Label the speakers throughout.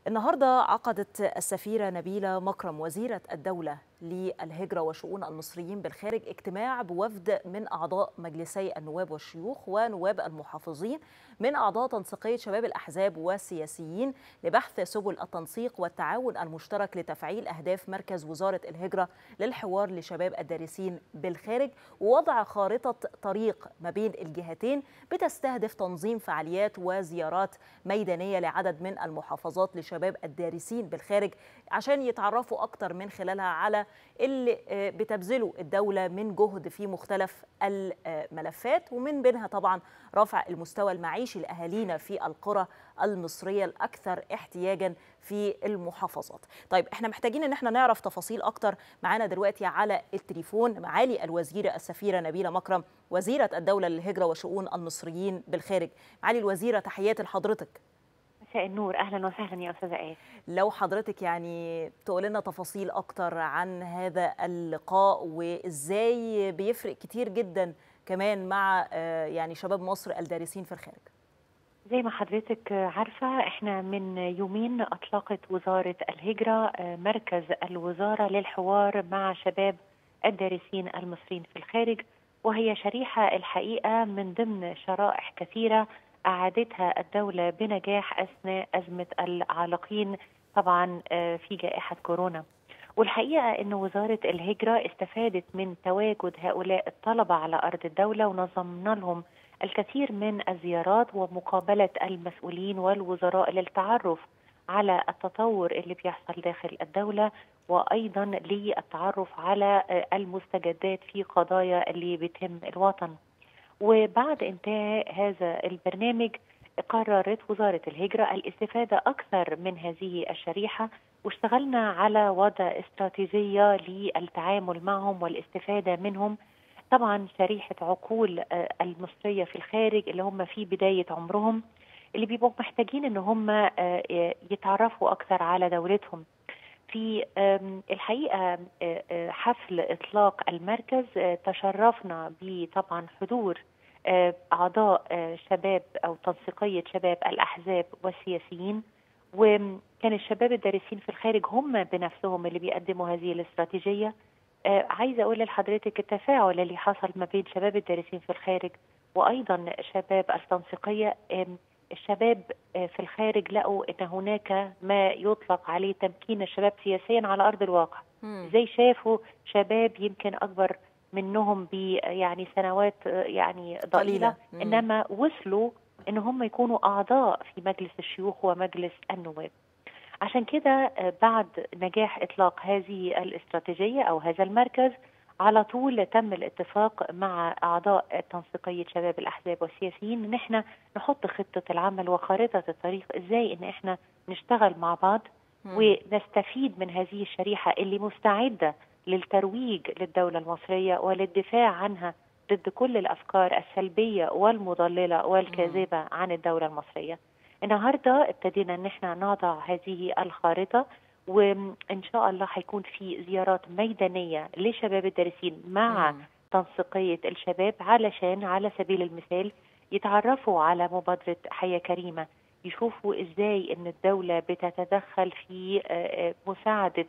Speaker 1: النهارده عقدت السفيره نبيله مكرم وزيره الدوله للهجره وشؤون المصريين بالخارج اجتماع بوفد من اعضاء مجلسي النواب والشيوخ ونواب المحافظين من اعضاء تنسيقيه شباب الاحزاب والسياسيين لبحث سبل التنسيق والتعاون المشترك لتفعيل اهداف مركز وزاره الهجره للحوار لشباب الدارسين بالخارج ووضع خارطه طريق ما بين الجهتين بتستهدف تنظيم فعاليات وزيارات ميدانيه لعدد من المحافظات لشباب الدارسين بالخارج عشان يتعرفوا اكتر من خلالها على اللي بتبذله الدولة من جهد في مختلف الملفات ومن بينها طبعا رفع المستوى المعيشي لأهالينا في القرى المصرية الأكثر احتياجا في المحافظات طيب احنا محتاجين ان احنا نعرف تفاصيل أكتر معانا دلوقتي على التليفون معالي الوزيرة السفيرة نبيلة مكرم وزيرة الدولة للهجرة وشؤون المصريين بالخارج معالي الوزيرة تحياتي لحضرتك
Speaker 2: مساء النور اهلا وسهلا يا استاذه ايه
Speaker 1: لو حضرتك يعني تقول لنا تفاصيل اكتر عن هذا اللقاء وازاي بيفرق كتير جدا كمان مع يعني شباب مصر الدارسين في الخارج
Speaker 2: زي ما حضرتك عارفه احنا من يومين اطلقت وزاره الهجره مركز الوزاره للحوار مع شباب الدارسين المصريين في الخارج وهي شريحه الحقيقه من ضمن شرائح كثيره أعادتها الدولة بنجاح أثناء أزمة العالقين طبعا في جائحة كورونا والحقيقة أن وزارة الهجرة استفادت من تواجد هؤلاء الطلبة على أرض الدولة ونظمنا لهم الكثير من الزيارات ومقابلة المسؤولين والوزراء للتعرف على التطور اللي بيحصل داخل الدولة وأيضا للتعرف على المستجدات في قضايا اللي بتهم الوطن وبعد انتهاء هذا البرنامج قررت وزارة الهجرة الاستفادة أكثر من هذه الشريحة واشتغلنا على وضع استراتيجية للتعامل معهم والاستفادة منهم طبعا شريحة عقول المصرية في الخارج اللي هم في بداية عمرهم اللي بيبقوا محتاجين ان هم يتعرفوا أكثر على دولتهم في الحقيقة حفل إطلاق المركز تشرفنا بطبعا حضور أعضاء شباب أو تنسيقية شباب الأحزاب والسياسيين وكان الشباب الدارسين في الخارج هم بنفسهم اللي بيقدموا هذه الاستراتيجية عايزة أقول لحضرتك التفاعل اللي حصل ما بين شباب الدارسين في الخارج وأيضا شباب التنسيقية الشباب في الخارج لقوا ان هناك ما يطلق عليه تمكين الشباب سياسيا على ارض الواقع زي شافوا شباب يمكن اكبر منهم ب يعني سنوات يعني ضئيله انما وصلوا ان هم يكونوا اعضاء في مجلس الشيوخ ومجلس النواب عشان كده بعد نجاح اطلاق هذه الاستراتيجيه او هذا المركز على طول تم الاتفاق مع اعضاء تنسيقيه شباب الاحزاب والسياسيين ان احنا نحط خطه العمل وخارطه الطريق ازاي ان احنا نشتغل مع بعض م. ونستفيد من هذه الشريحه اللي مستعده للترويج للدوله المصريه وللدفاع عنها ضد كل الافكار السلبيه والمضلله والكاذبه م. عن الدوله المصريه. النهارده ابتدينا ان احنا نضع هذه الخارطه وان شاء الله هيكون في زيارات ميدانيه لشباب الدارسين مع مم. تنسيقيه الشباب علشان على سبيل المثال يتعرفوا على مبادره حياه كريمه يشوفوا ازاي ان الدوله بتتدخل في مساعده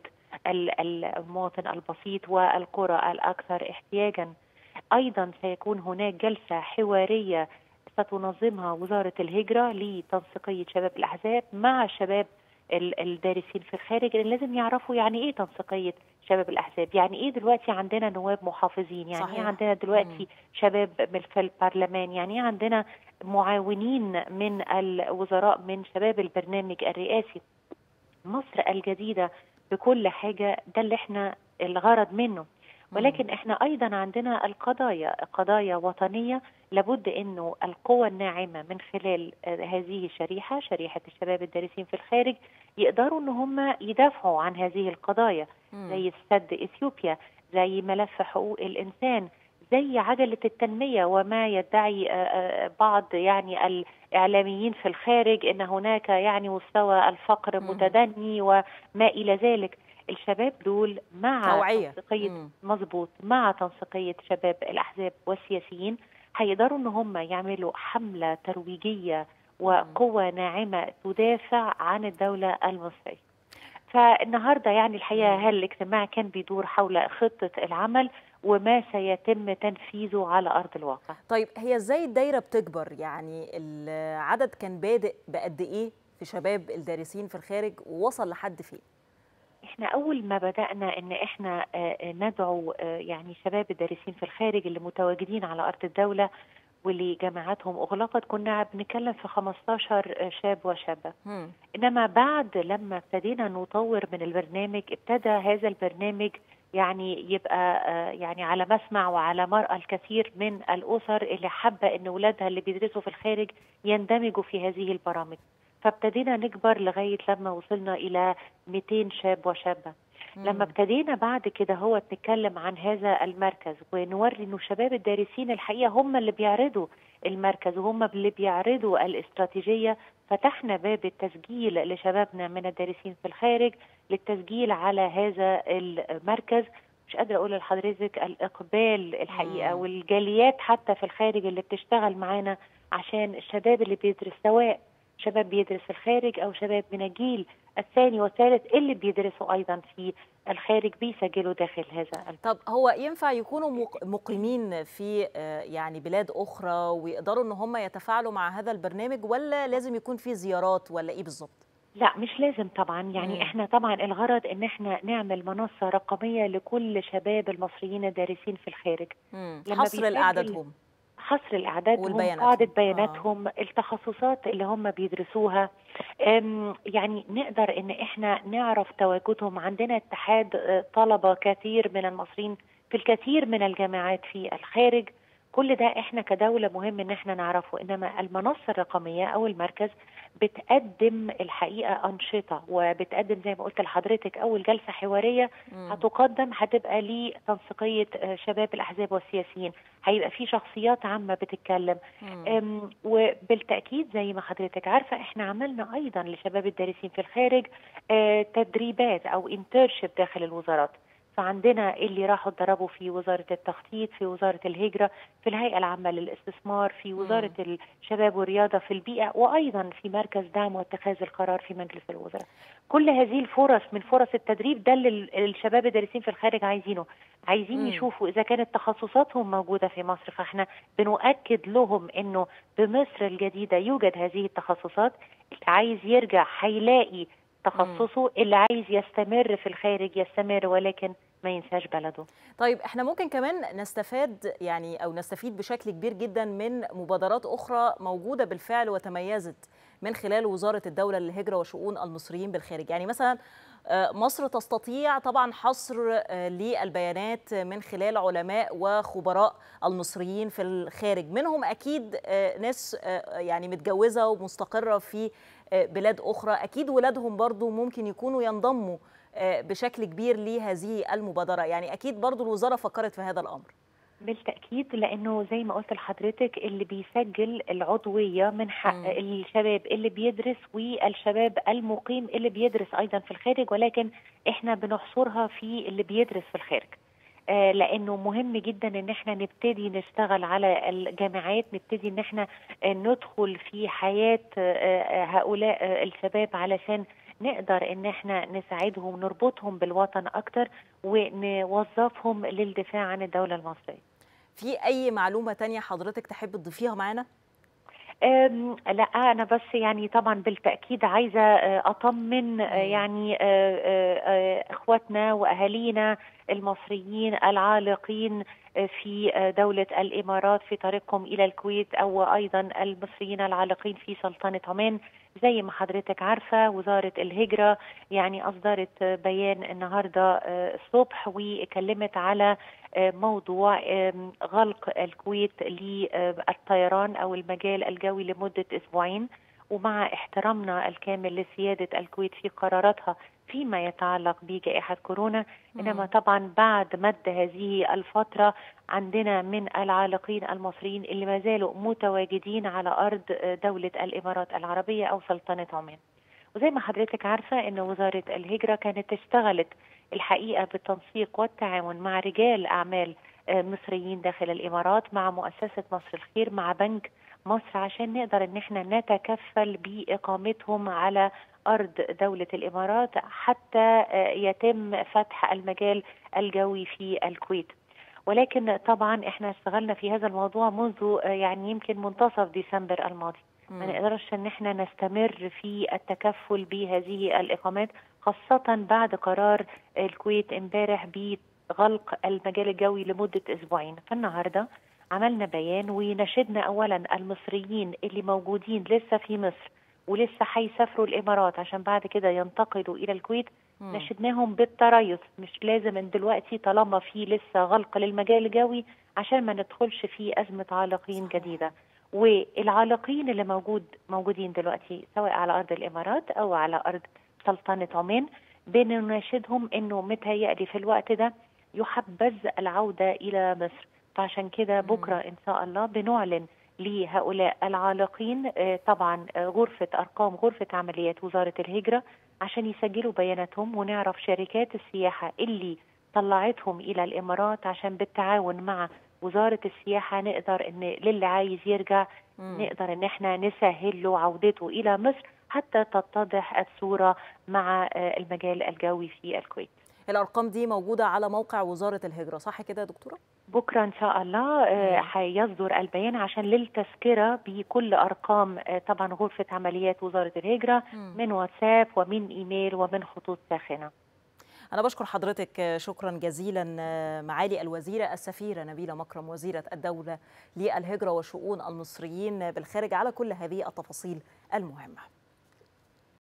Speaker 2: المواطن البسيط والقرى الاكثر احتياجا ايضا سيكون هناك جلسه حواريه ستنظمها وزاره الهجره لتنسيقيه شباب الاحزاب مع الشباب الدارسين في الخارج اللي لازم يعرفوا يعني ايه تنسيقيه شباب الاحزاب يعني ايه دلوقتي عندنا نواب محافظين يعني صحيح. ايه عندنا دلوقتي مم. شباب في البرلمان يعني ايه عندنا معاونين من الوزراء من شباب البرنامج الرئاسي مصر الجديده بكل حاجه ده اللي احنا الغرض منه ولكن احنا ايضا عندنا القضايا قضايا وطنيه لابد انه القوى الناعمه من خلال هذه الشريحه شريحه الشباب الدارسين في الخارج يقدروا ان هم يدافعوا عن هذه القضايا زي السد اثيوبيا زي ملف حقوق الانسان زي عجله التنميه وما يدعي بعض يعني الاعلاميين في الخارج ان هناك يعني مستوى الفقر متدني وما الى ذلك الشباب دول مع
Speaker 1: توعية.
Speaker 2: تنسيقيه مظبوط مع تنسيقيه شباب الاحزاب والسياسيين هيقدروا ان هم يعملوا حمله ترويجيه وقوة ناعمة تدافع عن الدولة المصرية فالنهارده يعني الحقيقه هالاجتماع كان بيدور حول خطه العمل وما سيتم تنفيذه على ارض الواقع.
Speaker 1: طيب هي ازاي الدايره بتكبر؟ يعني العدد كان بادئ بقد ايه في شباب الدارسين في الخارج ووصل لحد فين؟
Speaker 2: احنا اول ما بدانا ان احنا ندعو يعني شباب الدارسين في الخارج اللي متواجدين على ارض الدوله واللي جامعاتهم اغلقت كنا بنتكلم في 15 شاب وشابه م. انما بعد لما ابتدينا نطور من البرنامج ابتدى هذا البرنامج يعني يبقى يعني على مسمع وعلى مرأى الكثير من الأسر اللي حابة أن أولادها اللي بيدرسوا في الخارج يندمجوا في هذه البرامج فابتدينا نكبر لغاية لما وصلنا إلى 200 شاب وشابة لما ابتدينا بعد كده هو نتكلم عن هذا المركز ونوري انه شباب الدارسين الحقيقه هم اللي بيعرضوا المركز وهم اللي بيعرضوا الاستراتيجيه فتحنا باب التسجيل لشبابنا من الدارسين في الخارج للتسجيل على هذا المركز مش قادره اقول لحضرتك الاقبال الحقيقه والجاليات حتى في الخارج اللي بتشتغل معانا عشان الشباب اللي بيدرس سواء شباب بيدرس في الخارج او شباب من الجيل الثاني والثالث اللي بيدرسوا ايضا في الخارج بيسجلوا داخل هذا
Speaker 1: طب هو ينفع يكونوا مقيمين في يعني بلاد اخرى ويقدروا ان هم يتفاعلوا مع هذا البرنامج ولا لازم يكون في زيارات ولا ايه بالظبط؟
Speaker 2: لا مش لازم طبعا يعني مم. احنا طبعا الغرض ان احنا نعمل منصه رقميه لكل شباب المصريين الدارسين في الخارج
Speaker 1: مم. حصر لاعدادهم
Speaker 2: حصر الاعداد
Speaker 1: والبيانات
Speaker 2: قاعده بياناتهم آه. التخصصات اللي هم بيدرسوها يعني نقدر ان احنا نعرف تواجدهم عندنا اتحاد طلبه كثير من المصريين في الكثير من الجامعات في الخارج كل ده احنا كدوله مهم ان احنا نعرفه انما المنصه الرقميه او المركز بتقدم الحقيقه انشطه وبتقدم زي ما قلت لحضرتك اول جلسه حواريه م. هتقدم هتبقى لتنسيقيه شباب الاحزاب والسياسيين هيبقى في شخصيات عامه بتتكلم وبالتاكيد زي ما حضرتك عارفه احنا عملنا ايضا لشباب الدارسين في الخارج تدريبات او انترشيب داخل الوزارات فعندنا اللي راحوا اتدربوا في وزارة التخطيط في وزارة الهجرة في الهيئة العامة للاستثمار في وزارة م. الشباب والرياضة في البيئة وأيضا في مركز دعم واتخاذ القرار في مجلس الوزراء كل هذه الفرص من فرص التدريب ده اللي الشباب الدارسين في الخارج عايزينه عايزين م. يشوفوا إذا كانت تخصصاتهم موجودة في مصر فاحنا بنؤكد لهم أنه بمصر الجديدة يوجد هذه التخصصات اللي عايز يرجع هيلاقي تخصصه اللي عايز يستمر في الخارج يستمر ولكن ما ينساش بلده
Speaker 1: طيب احنا ممكن كمان نستفاد يعني او نستفيد بشكل كبير جدا من مبادرات اخرى موجوده بالفعل وتميزت من خلال وزاره الدوله للهجره وشؤون المصريين بالخارج يعني مثلا مصر تستطيع طبعا حصر للبيانات من خلال علماء وخبراء المصريين في الخارج منهم اكيد ناس يعني متجوزه ومستقره في بلاد اخرى اكيد ولادهم برضو ممكن يكونوا ينضموا بشكل كبير لهذه المبادره يعني اكيد برضو الوزاره فكرت في هذا الامر
Speaker 2: بالتاكيد لانه زي ما قلت لحضرتك اللي بيسجل العضويه من حق م. الشباب اللي بيدرس والشباب المقيم اللي بيدرس ايضا في الخارج ولكن احنا بنحصرها في اللي بيدرس في الخارج آه لانه مهم جدا ان احنا نبتدي نشتغل على الجامعات نبتدي ان احنا ندخل في حياه آه هؤلاء الشباب علشان نقدر ان احنا نساعدهم نربطهم بالوطن اكتر ونوظفهم للدفاع عن الدوله المصريه
Speaker 1: في اي معلومه تانية حضرتك تحب تضيفيها معانا
Speaker 2: لا انا بس يعني طبعا بالتاكيد عايزه اطمن يعني اخواتنا واهالينا المصريين العالقين في دولة الإمارات في طريقهم إلى الكويت أو أيضا المصريين العالقين في سلطنة عمان زي ما حضرتك عارفة وزارة الهجرة يعني أصدرت بيان النهاردة الصبح وكلمت على موضوع غلق الكويت للطيران أو المجال الجوي لمدة أسبوعين ومع احترامنا الكامل لسيادة الكويت في قراراتها فيما يتعلق بجائحة كورونا إنما طبعا بعد مد هذه الفترة عندنا من العالقين المصريين اللي ما زالوا متواجدين على أرض دولة الإمارات العربية أو سلطنة عمان وزي ما حضرتك عارفة أن وزارة الهجرة كانت اشتغلت الحقيقة بالتنسيق والتعاون مع رجال أعمال مصريين داخل الإمارات مع مؤسسة مصر الخير مع بنك مصر عشان نقدر ان احنا نتكفل باقامتهم على ارض دوله الامارات حتى يتم فتح المجال الجوي في الكويت. ولكن طبعا احنا اشتغلنا في هذا الموضوع منذ يعني يمكن منتصف ديسمبر الماضي. ما نقدرش ان احنا نستمر في التكفل بهذه الاقامات خاصه بعد قرار الكويت امبارح بغلق المجال الجوي لمده اسبوعين فالنهارده عملنا بيان ونشدنا اولا المصريين اللي موجودين لسه في مصر ولسه هيسافروا الامارات عشان بعد كده ينتقلوا الى الكويت مم. نشدناهم بالتريث مش لازم ان دلوقتي طالما في لسه غلق للمجال الجوي عشان ما ندخلش في ازمه عالقين جديده والعالقين اللي موجود موجودين دلوقتي سواء على ارض الامارات او على ارض سلطنه عمان بنناشدهم انه متهيألي في الوقت ده يحبذ العوده الى مصر فعشان كده بكره ان شاء الله بنعلن لهؤلاء العالقين طبعا غرفه ارقام غرفه عمليات وزاره الهجره عشان يسجلوا بياناتهم ونعرف شركات السياحه اللي طلعتهم الى الامارات عشان بالتعاون مع وزاره السياحه نقدر ان للي عايز يرجع مم. نقدر ان احنا نسهل له عودته الى مصر حتى تتضح الصوره مع المجال الجوي في الكويت.
Speaker 1: الارقام دي موجوده على موقع وزاره الهجره صح كده يا دكتوره؟
Speaker 2: بكره ان شاء الله هيصدر البيان عشان للتذكره بكل ارقام طبعا غرفه عمليات وزاره الهجره مم. من واتساب ومن ايميل ومن خطوط ساخنه.
Speaker 1: أنا بشكر حضرتك شكرا جزيلا معالي الوزيرة السفيرة نبيلة مكرم وزيرة الدولة للهجرة وشؤون المصريين بالخارج على كل هذه التفاصيل المهمة